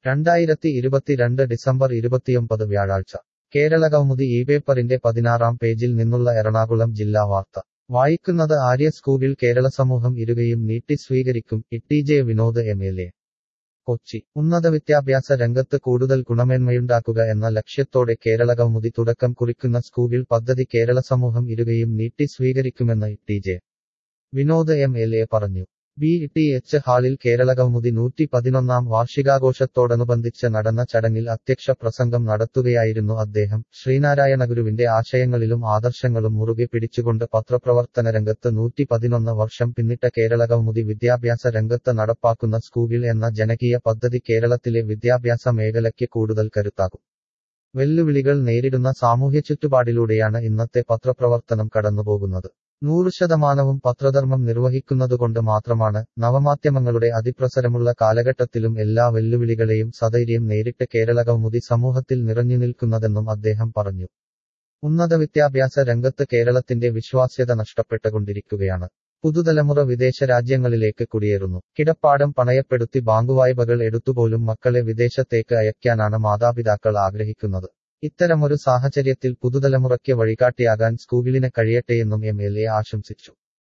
രണ്ടായിരത്തി ഇരുപത്തിരണ്ട് ഡിസംബർ ഇരുപത്തിയൊമ്പത് വ്യാഴാഴ്ച കേരളകൗമുദി ഈ പേപ്പറിന്റെ പതിനാറാം പേജിൽ നിന്നുള്ള എറണാകുളം ജില്ലാ വാർത്ത വായിക്കുന്നത് ആര്യ സ്കൂളിൽ കേരള സമൂഹം ഇരുകയും നീട്ടി സ്വീകരിക്കും E J Vinod M L A Kochi ഉന്നത വിദ്യാഭ്യാസ രംഗത്ത് കൂടുതൽ ഗുണമേന്മയുണ്ടാക്കുക എന്ന ലക്ഷ്യത്തോടെ കേരളകൗമുദി തുടക്കം കുറിക്കുന്ന സ്കൂളിൽ പദ്ധതി കേരള സമൂഹം ഇരുകയും നീട്ടി സ്വീകരിക്കുമെന്ന് T J Vinod M L A പറഞ്ഞു ബി ടി എച്ച് ഹാളിൽ കേരളകൗമുദി നൂറ്റി പതിനൊന്നാം വാർഷികാഘോഷത്തോടനുബന്ധിച്ച് നടന്ന ചടങ്ങിൽ അധ്യക്ഷ പ്രസംഗം നടത്തുകയായിരുന്നു അദ്ദേഹം ശ്രീനാരായണഗുരുവിന്റെ ആശയങ്ങളിലും ആദർശങ്ങളും മുറുകെ പിടിച്ചുകൊണ്ട് പത്രപ്രവർത്തന രംഗത്ത് നൂറ്റി പതിനൊന്ന് വർഷം പിന്നിട്ട കേരളകൗമുദി വിദ്യാഭ്യാസ രംഗത്ത് നടപ്പാക്കുന്ന സ്കൂളിൽ എന്ന ജനകീയ പദ്ധതി കേരളത്തിലെ വിദ്യാഭ്യാസ മേഖലയ്ക്ക് കൂടുതൽ കരുത്താകും വെല്ലുവിളികൾ നേരിടുന്ന സാമൂഹ്യ ചുറ്റുപാടിലൂടെയാണ് ഇന്നത്തെ പത്രപ്രവർത്തനം കടന്നുപോകുന്നത് നൂറ് ശതമാനവും പത്രധർമ്മം നിർവഹിക്കുന്നതുകൊണ്ട് മാത്രമാണ് നവമാധ്യമങ്ങളുടെ അതിപ്രസരമുള്ള കാലഘട്ടത്തിലും എല്ലാ വെല്ലുവിളികളെയും സധൈര്യം നേരിട്ട് കേരളകൗമുദി സമൂഹത്തിൽ നിറഞ്ഞു നിൽക്കുന്നതെന്നും അദ്ദേഹം പറഞ്ഞു ഉന്നത വിദ്യാഭ്യാസ രംഗത്ത് കേരളത്തിന്റെ വിശ്വാസ്യത നഷ്ടപ്പെട്ടുകൊണ്ടിരിക്കുകയാണ് പുതുതലമുറ വിദേശ രാജ്യങ്ങളിലേക്ക് കുടിയേറുന്നു കിടപ്പാടം പണയപ്പെടുത്തി ബാങ്കുവായ്പകൾ എടുത്തുപോലും മക്കളെ വിദേശത്തേക്ക് അയക്കാനാണ് മാതാപിതാക്കൾ ആഗ്രഹിക്കുന്നത് ഇത്തരമൊരു സാഹചര്യത്തിൽ പുതുതലമുറയ്ക്ക് വഴികാട്ടിയാകാൻ സ്കൂളിന് കഴിയട്ടെയെന്നും എം എൽ എ ആശംസിച്ചു